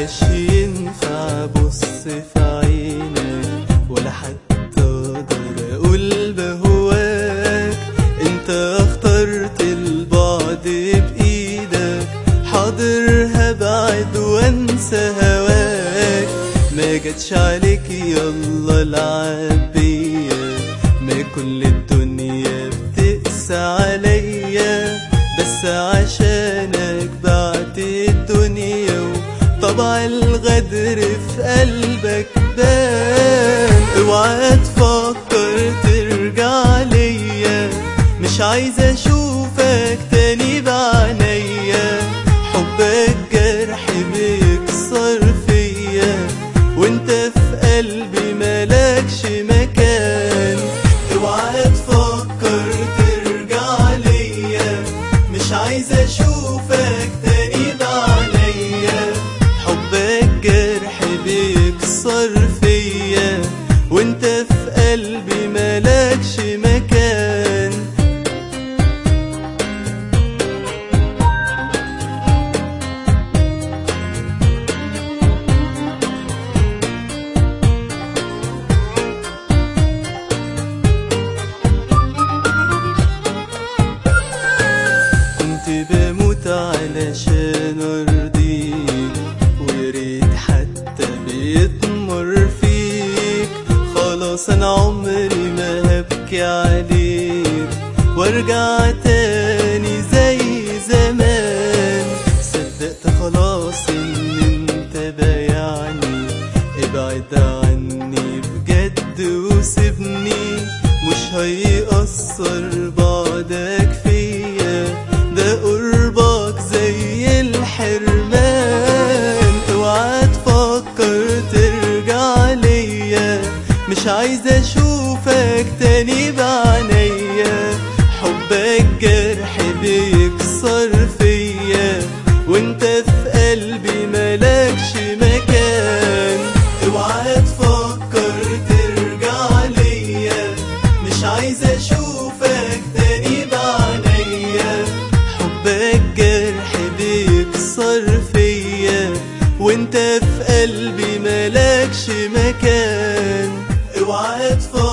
بقاش ينفع بص في عينك ولا حتى اقدر اقول بهواك انت اخترت البعد بايدك حاضر هبعد وانسى هواك ما جاتش عليك يلا العب بيا ما كل الدنيا بتقسى عليا بس عشانك بعت الدنيا وطبع الغدر في قلبك بان اوعى تفكر ترجع ليا مش عايزة اشوفك تاني بعينيا حبك جرح بيكسر فيا وانت في قلبي ملكش مكان اوعى تفكر ترجع ليا مش عايزة اشوفك تاني بعينيا حبك جرح بيكسر فيا وانت في قلبي ملكش مكان كنت بموت علشان ارضيك وياريت حتى بيتمر فيك خلاص انا عمري ما هبكي عليك وارجع تاني زي زمان صدقت خلاص ان انت بايعني ابعد عني بجد وسيبني مش هيأثر بعدك فيا ده قربك زي الحرمان اوعى تفكر ترجع ليا مش عايزة اشوفك تاني بعينيا حبك جرح بيكسر فيا وانت في قلبي ملكش مكان اوعى تفكر ترجع ليا مش عايزة اشوفك تاني بعينيا حبك جرح بيكسر فيا وانت في قلبي ملكش مكان اوعى تفكر